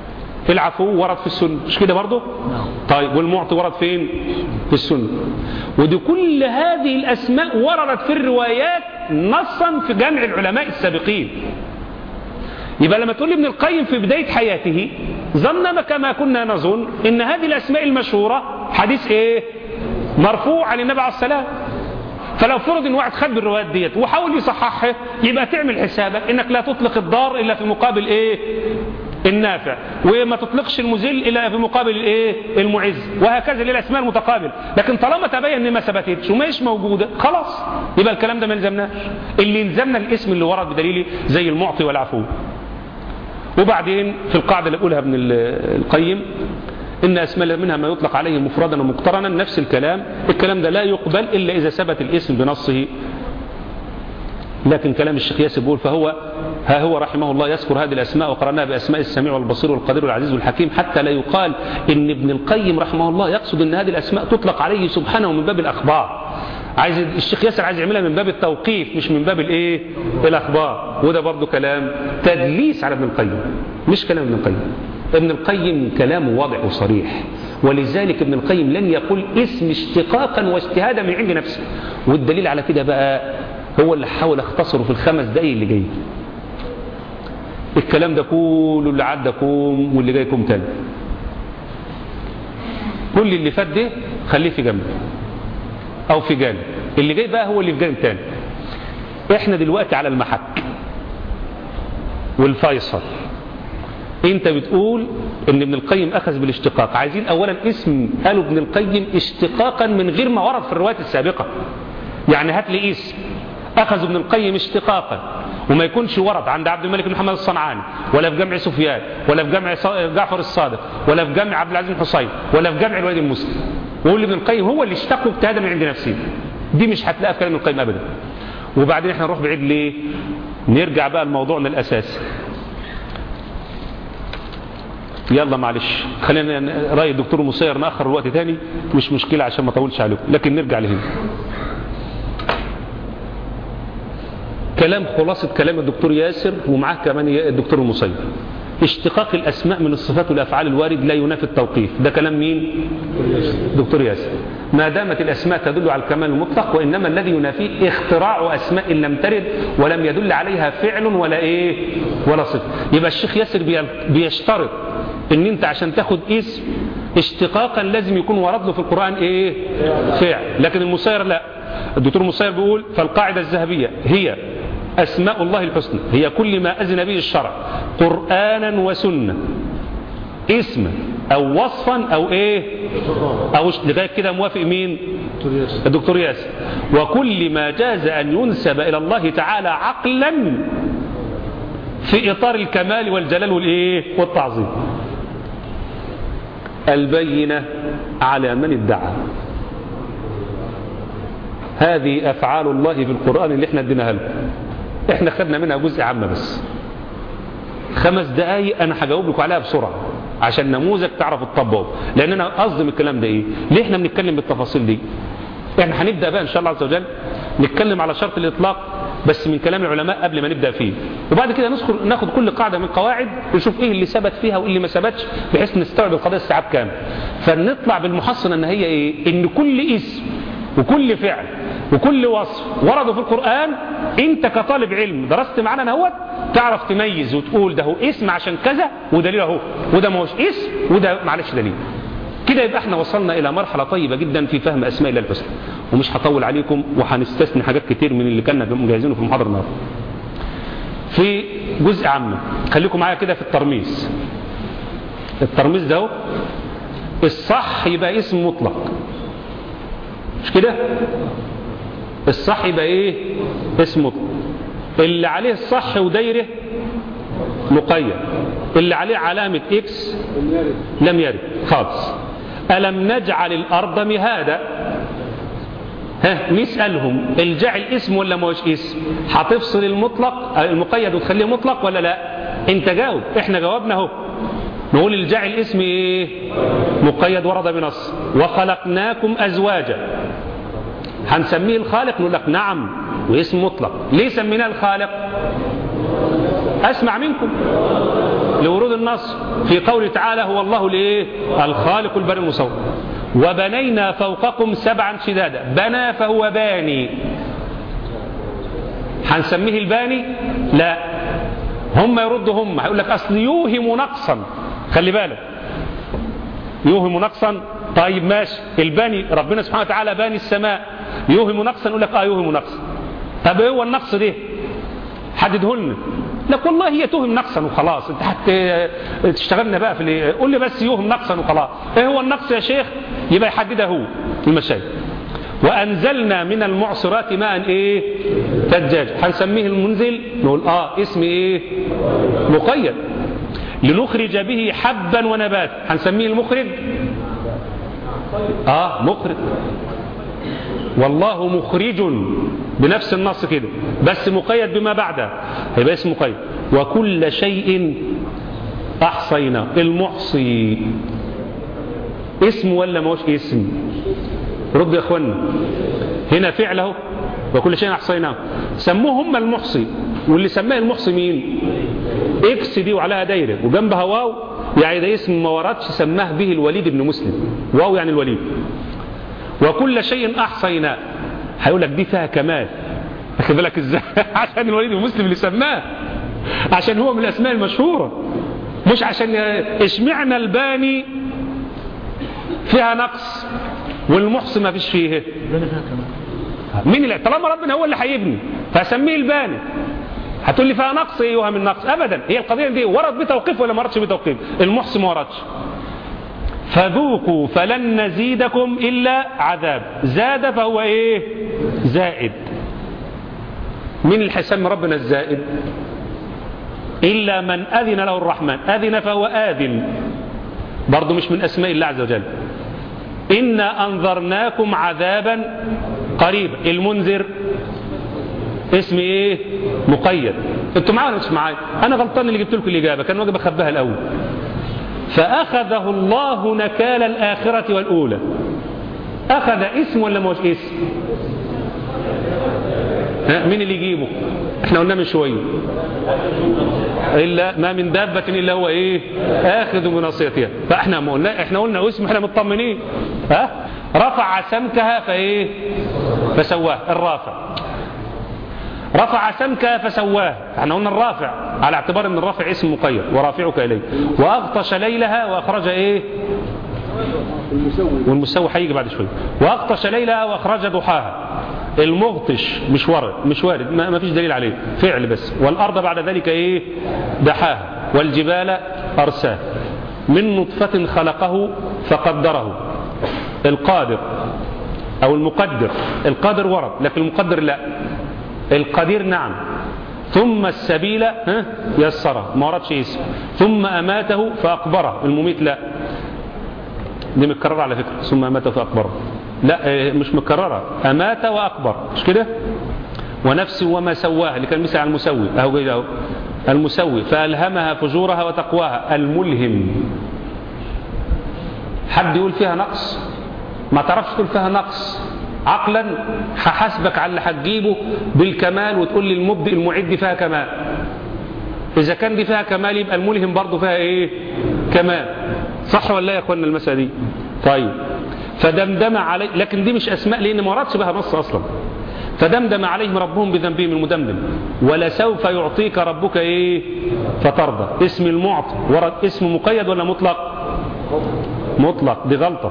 العفو ورد في السنة مش كده برضه طيب والمعطي ورد فين في السنة ودي كل هذه الأسماء وردت في الروايات نصا في جمع العلماء السابقين يبقى لما تقول ابن القيم في بداية حياته ظننا كما كنا نظن ان هذه الأسماء المشهورة حديث ايه مرفوع عن النبي عليه السلام فلو فرض ان واحد خد بالروايات ديت وحاول يصححها يبقى تعمل حسابك انك لا تطلق الضار الا في مقابل ايه النافع وما تطلقش المذل الا في مقابل الايه المعز وهكذا للاسماء المتقابل لكن طالما تبين ان ما ثبتتش ومش موجوده خلاص يبقى الكلام ده ما يلزمناش اللي يلزمنا الاسم اللي ورد بدليل زي المعطي والعفو وبعدين في القاعده اللي قولها ابن القيم إن أسماء منها ما يطلق عليه مفردا ومقترنا نفس الكلام الكلام ده لا يقبل إلا إذا ثبت الاسم بنصه لكن كلام الشيخ ياسر بيقول فهو ها هو رحمه الله يذكر هذه الأسماء وقرناها بأسماء السميع والبصير والقدير والعزيز والحكيم حتى لا يقال إن ابن القيم رحمه الله يقصد أن هذه الأسماء تطلق عليه سبحانه من باب الأخبار عايز الشيخ ياسر عايز يعملها من باب التوقيف مش من باب الايه الاخبار وده برضو كلام تدليس على ابن القيم مش كلام ابن القيم ابن القيم كلامه واضح وصريح ولذلك ابن القيم لن يقول اسم اشتقاقا واجتهادا من عند نفسه والدليل على كده بقى هو اللي حاول اختصره في الخمس دقايق اللي جاي الكلام ده كله اللي عدكم واللي جايكم تاني كل اللي فات ده خليه في جنب او في جانب اللي جاي بقى هو اللي في جانب تاني احنا دلوقتي على المحك والفيصل انت بتقول ان ابن القيم اخذ بالاشتقاق عايزين اولا اسم قالوا ابن القيم اشتقاقا من غير ما ورد في الروايات السابقة يعني هات لي اسم اخذ ابن القيم اشتقاقا وما يكونش ورد عند عبد الملك بن محمد الصنعاني ولا في جمع سفيان ولا في جمع جعفر الصادق ولا في جمع عبد العزيز بن حصين ولا في جمع الوليد المسلم ويقول ابن القيم هو اللي اشتقوا اجتهادا من عند نفسه دي مش هتلاقيها في كلام ابن القيم ابدا وبعدين احنا نروح بعيد ليه نرجع بقى لموضوعنا الاساسي يلا معلش خلينا راي الدكتور مسير ناخر الوقت تاني مش مشكله عشان ما اطولش عليكم لكن نرجع لهنا كلام خلاصة كلام الدكتور ياسر ومعاه كمان الدكتور المصيب اشتقاق الأسماء من الصفات والأفعال الوارد لا ينافي التوقيف ده كلام مين دكتور ياسر ما دامت الأسماء تدل على الكمال المطلق وإنما الذي ينافيه اختراع أسماء لم ترد ولم يدل عليها فعل ولا إيه ولا صفة يبقى الشيخ ياسر بيشترط ان انت عشان تاخد اسم اشتقاقا لازم يكون ورد له في القرآن ايه فعل لكن المسير لا الدكتور المسير بيقول فالقاعدة الذهبية هي أسماء الله الحسنى هي كل ما أذن به الشرع قرآنا وسنة اسما أو وصفا أو إيه أو لغاية كده موافق مين الدكتور ياسر وكل ما جاز أن ينسب إلى الله تعالى عقلا في إطار الكمال والجلال والإيه والتعظيم البينة على من ادعى هذه أفعال الله في القرآن اللي احنا اديناها لكم احنا خدنا منها جزء عام بس خمس دقايق انا هجاوب لكم عليها بسرعة عشان نموذج تعرف تطبقه لان انا قصدي من الكلام ده ايه ليه احنا بنتكلم بالتفاصيل دي احنا هنبدأ بقى ان شاء الله عز وجل نتكلم على شرط الاطلاق بس من كلام العلماء قبل ما نبدأ فيه وبعد كده ندخل ناخد كل قاعدة من قواعد نشوف ايه اللي ثبت فيها وايه اللي ما ثبتش بحيث نستوعب القضية استيعاب كامل فنطلع بالمحصنة ان هي ايه ان كل اسم وكل فعل وكل وصف ورده في القرآن انت كطالب علم درست معانا نهوت تعرف تميز وتقول ده هو اسم عشان كذا ودليل اهو وده ما هوش اسم وده معلش دليل كده يبقى احنا وصلنا الى مرحلة طيبة جدا في فهم اسماء الله الحسنى ومش هطول عليكم وهنستثني حاجات كتير من اللي كنا مجهزينه في المحاضرة النهارده في جزء عام خليكم معايا كده في الترميز الترميز ده الصح يبقى اسم مطلق مش كده الصح يبقى ايه اسم مطلق اللي عليه الصح ودايره مقيد اللي عليه علامة اكس لم يرد خالص ألم نجعل الأرض مهادا ها نسألهم الجعل اسم ولا ما هوش اسم هتفصل المطلق المقيد وتخليه مطلق ولا لا انت جاوب احنا جاوبنا اهو نقول الجعل اسم ايه مقيد ورد بنص وخلقناكم ازواجا هنسميه الخالق نقول لك نعم واسم مطلق ليه سميناه الخالق اسمع منكم لورود النص في قوله تعالى هو الله الايه الخالق البارئ المصور وبنينا فوقكم سبعا شدادا بنى فهو باني هنسميه الباني لا هم يردوا هم هيقول لك اصل يوهم نقصا خلي بالك يوهم نقصا طيب ماشي الباني ربنا سبحانه وتعالى باني السماء يوهم نقصا يقول لك اه يوهم نقصا طب ايه هو النقص ده حدده لنا لك والله هي توهم نقصا وخلاص انت حتى تشتغلنا بقى في اللي قول لي بس يوهم نقصا وخلاص ايه هو النقص يا شيخ يبقى يحددها هو المشايخ وانزلنا من المعصرات ماء ايه ثجاج هنسميه المنزل نقول اه اسم ايه مقيد لنخرج به حبا ونبات هنسميه المخرج اه مخرج والله مخرج بنفس النص كده بس مقيد بما بعده هيبقى اسم مقيد وكل شيء احصينا المحصي اسم ولا ما هوش اسم رد يا اخوانا هنا فعل اهو وكل شيء احصيناه سموه هم المحصي واللي سماه المحصي مين اكس دي وعليها دايره وجنبها واو يعني ده اسم ما وردش سماه به الوليد بن مسلم واو يعني الوليد وكل شيء احصيناه هيقول لك دي فيها كمال واخد بالك ازاي عشان الوليد بن مسلم اللي سماه عشان هو من الاسماء المشهوره مش عشان اشمعنا الباني فيها نقص والمحصي ما فيش فيه مين اللي طالما ربنا هو اللي هيبني فاسميه الباني هتقول لي فيها نقص ايها من نقص ابدا هي القضيه دي ورد بتوقيف ولا ما وردش بتوقيف المحصي ما وردش فذوقوا فلن نزيدكم الا عذاب زاد فهو ايه زائد مين اللي هيسمي ربنا الزائد الا من اذن له الرحمن اذن فهو اذن برضه مش من اسماء الله عز وجل إنا أنذرناكم عذابا قريبا المنذر اسم ايه مقيد انتوا معايا ولا مش معايا انا غلطان اللي جبت لكم الاجابه كان واجب اخبيها الاول فاخذه الله نكال الاخره والاولى اخذ اسم ولا مش اسم ها مين اللي يجيبه احنا قلنا من شويه الا ما من دابه الا هو ايه اخذ بناصيتها فاحنا ما قلنا احنا قلنا اسم احنا مطمنين ها رفع سمكها فايه فسواه الرافع رفع سمكها فسواه احنا قلنا الرافع على اعتبار ان الرافع اسم مقيد ورافعك اليه واغطش ليلها واخرج ايه والمسوي هيجي بعد شويه واغطش ليلها واخرج ضحاها المغطش مش وارد مش وارد ما, ما فيش دليل عليه فعل بس والارض بعد ذلك ايه دحاها والجبال ارساه من نطفه خلقه فقدره القادر او المقدر القادر ورد لكن المقدر لا القدير نعم ثم السبيل ها يسره ما وردش اسم ثم اماته فاقبره المميت لا دي متكرره على فكره ثم اماته فاقبره لا مش مكررة أمات وأكبر مش كده ونفس وما سواها اللي كان مثل على المسوي أهو جاي أهو المسوي فألهمها فجورها وتقواها الملهم حد يقول فيها نقص ما تعرفش تقول فيها نقص عقلا هحاسبك على اللي هتجيبه بالكمال وتقول لي المبدئ المعد فيها كمال إذا كان دي فيها كمال يبقى الملهم برضه فيها إيه كمال صح ولا يا أخوانا المسألة دي طيب فدمدم عليه لكن دي مش اسماء لان ما وردش بها نص اصلا فدمدم عليهم ربهم بذنبهم المدمدم ولسوف يعطيك ربك ايه فترضى اسم المعطي ورد اسم مقيد ولا مطلق مطلق دي غلطة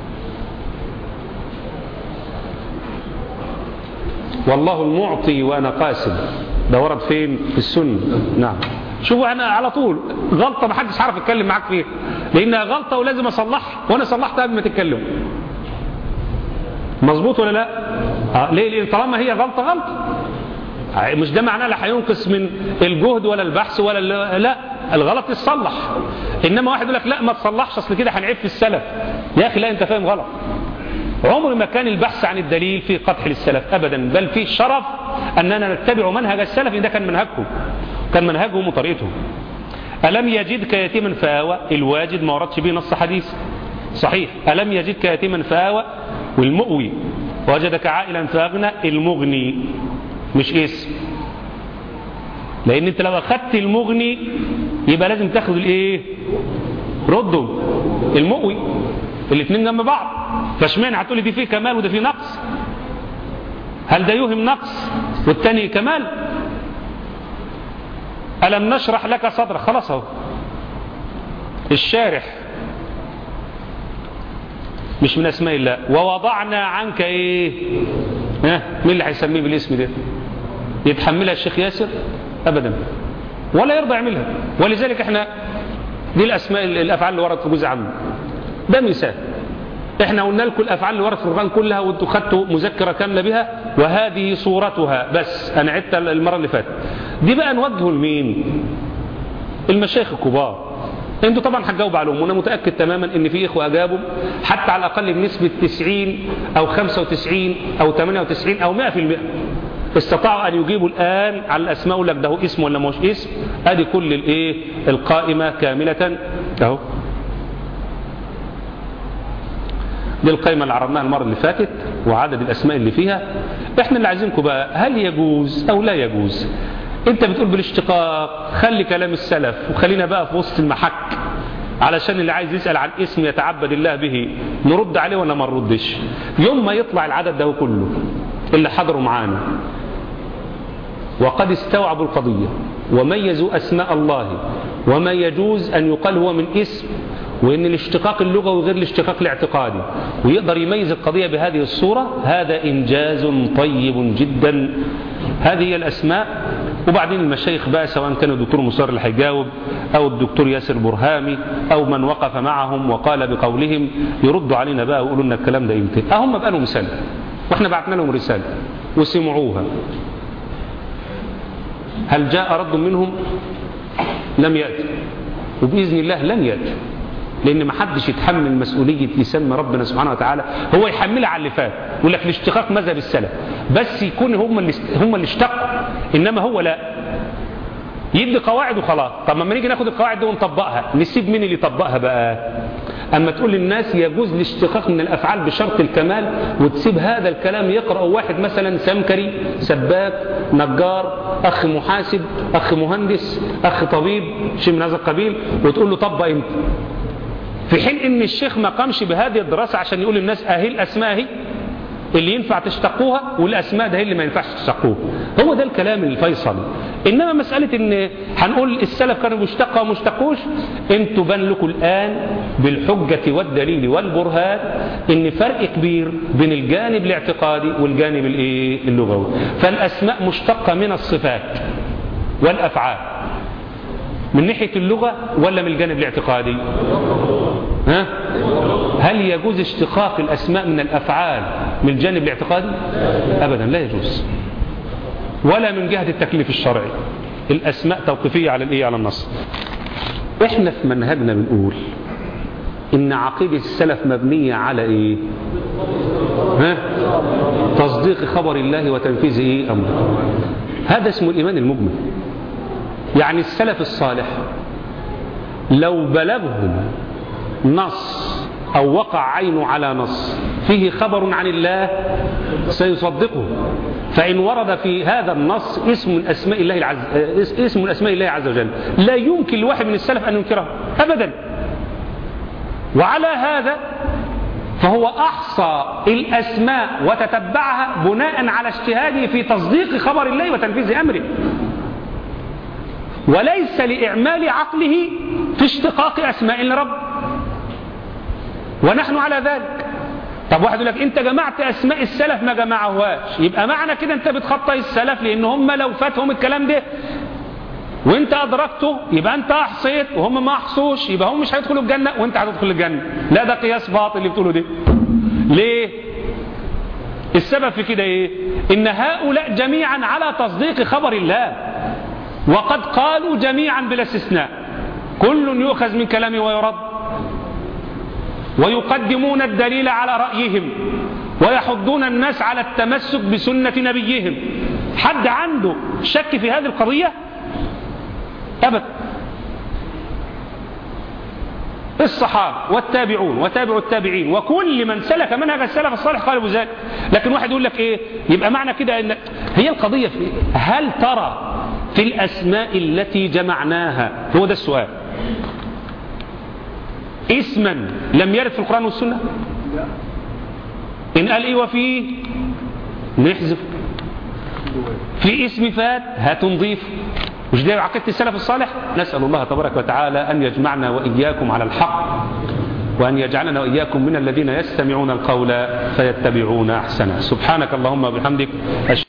والله المعطي وانا قاسم ده ورد فين في السنة نعم شوفوا انا على طول غلطه ما حدش عارف يتكلم معاك فيها لانها غلطه ولازم اصلحها وانا صلحتها قبل ما تتكلم مظبوط ولا لا آه ليه لان طالما هي غلطه غلطه مش ده معناه لا هينقص من الجهد ولا البحث ولا لا الغلط يتصلح انما واحد يقول لك لا ما تصلحش اصل كده هنعيب في السلف يا اخي لا انت فاهم غلط عمر ما كان البحث عن الدليل في قدح للسلف ابدا بل في شرف اننا نتبع منهج السلف ان ده كان منهجهم كان منهجهم وطريقتهم ألم يجدك يتيما فآوى الواجد ما وردش به نص حديث صحيح ألم يجدك يتيما فآوى والمؤوي وجدك عائلا فأغنى المغني مش اسم لأن أنت لو أخذت المغني يبقى لازم تاخد الايه ردوا المقوي الاثنين جنب بعض فاشمعنى هتقولي دي فيه كمال وده فيه نقص هل ده يوهم نقص والتاني كمال ألم نشرح لك صدرك خلاص اهو الشارح مش من اسماء الله ووضعنا عنك ايه ها مين اللي هيسميه بالاسم ده يتحملها الشيخ ياسر ابدا ولا يرضى يعملها ولذلك احنا دي الاسماء الافعال اللي وردت في جزء عنه ده مثال احنا قلنا لكم الافعال اللي وردت في القران كلها وانتوا خدتوا مذكره كامله بها وهذه صورتها بس انا عدت المره اللي فاتت دي بقى نوجهه لمين المشايخ الكبار انتوا طبعا هتجاوبوا عليهم وانا متاكد تماما ان في اخوه اجابوا حتى على الاقل بنسبه 90 او 95 او 98 او 100% استطاعوا ان يجيبوا الان على الاسماء يقول لك ده هو اسم ولا مش اسم ادي كل الايه القائمه كامله اهو دي القائمه اللي عرضناها المره اللي فاتت وعدد الاسماء اللي فيها احنا اللي عايزينكم بقى هل يجوز او لا يجوز انت بتقول بالاشتقاق خلي كلام السلف وخلينا بقى في وسط المحك علشان اللي عايز يسأل عن اسم يتعبد الله به نرد عليه ولا ما نردش يوم ما يطلع العدد ده كله اللي حضروا معانا وقد استوعبوا القضية وميزوا أسماء الله وما يجوز أن يقال هو من اسم وإن الاشتقاق اللغوي غير الاشتقاق الاعتقادي ويقدر يميز القضية بهذه الصورة هذا إنجاز طيب جدا هذه هي الأسماء وبعدين المشايخ بقى سواء كان الدكتور مصر اللي هيجاوب أو الدكتور ياسر برهامي أو من وقف معهم وقال بقولهم يردوا علينا بقى ويقولوا لنا الكلام ده يمكن أهم بقى لهم سنة واحنا بعتنا لهم رسالة وسمعوها هل جاء رد منهم لم يأتي وبإذن الله لن يأتي لأن ما حدش يتحمل مسؤولية يسمي ربنا سبحانه وتعالى هو يحملها على اللي فات يقول لك الاشتقاق مذهب السلف بس يكون هم اللي هم اللي اشتقوا إنما هو لا يدي قواعد وخلاص طب ما نيجي ناخد القواعد دي ونطبقها نسيب مين اللي يطبقها بقى أما تقول للناس يجوز الاشتقاق من الأفعال بشرط الكمال وتسيب هذا الكلام يقرأ واحد مثلا سمكري سباك نجار أخ محاسب أخ مهندس أخ طبيب شيء من هذا القبيل وتقول له طبق أنت في حين ان الشيخ ما قامش بهذه الدراسة عشان يقول للناس اهي الاسماء اهي اللي ينفع تشتقوها والاسماء ده هي اللي ما ينفعش تشتقوها هو ده الكلام الفيصل انما مسألة ان هنقول السلف كانوا بيشتقوا وما اشتقوش انتوا بان لكم الان بالحجة والدليل والبرهان ان فرق كبير بين الجانب الاعتقادي والجانب الايه اللغوي فالاسماء مشتقة من الصفات والافعال من ناحية اللغة ولا من الجانب الاعتقادي ها؟ هل يجوز اشتقاق الأسماء من الأفعال من الجانب الاعتقادي أبدا لا يجوز ولا من جهة التكليف الشرعي الأسماء توقيفية على الإيه على النص إحنا في منهجنا بنقول إن عقيدة السلف مبنية على إيه ها؟ تصديق خبر الله وتنفيذ إيه أمره هذا اسمه الإيمان المجمل يعني السلف الصالح لو بلغهم نص أو وقع عينه على نص فيه خبر عن الله سيصدقه فإن ورد في هذا النص اسم من أسماء الله العز... اسم من أسماء الله عز وجل لا يمكن لواحد من السلف أن ينكره أبدا وعلى هذا فهو أحصى الأسماء وتتبعها بناء على اجتهاده في تصديق خبر الله وتنفيذ أمره وليس لإعمال عقله في اشتقاق أسماء الرب ونحن على ذلك طب واحد يقول لك انت جمعت اسماء السلف ما جمعوهاش يبقى معنى كده انت بتخطئ السلف لان هم لو فاتهم الكلام ده وانت ادركته يبقى انت احصيت وهم ما احصوش يبقى هم مش هيدخلوا الجنه وانت هتدخل الجنه لا ده قياس باطل اللي بتقوله ده ليه السبب في كده ايه ان هؤلاء جميعا على تصديق خبر الله وقد قالوا جميعا بلا استثناء كل يؤخذ من كلامه ويرد ويقدمون الدليل على رأيهم ويحضون الناس على التمسك بسنة نبيهم حد عنده شك في هذه القضية أبدا الصحابة والتابعون وتابع التابعين وكل من سلك منهج السلف الصالح قالوا بذلك لكن واحد يقول لك ايه يبقى معنى كده ان هي القضية في هل ترى في الأسماء التي جمعناها هو ده السؤال اسما لم يرد في القرآن والسنة إن قال إيه وفيه نحذف في اسم فات هتنضيف مش دي عقيدة السلف الصالح نسأل الله تبارك وتعالى أن يجمعنا وإياكم على الحق وأن يجعلنا وإياكم من الذين يستمعون القول فيتبعون أحسنه سبحانك اللهم وبحمدك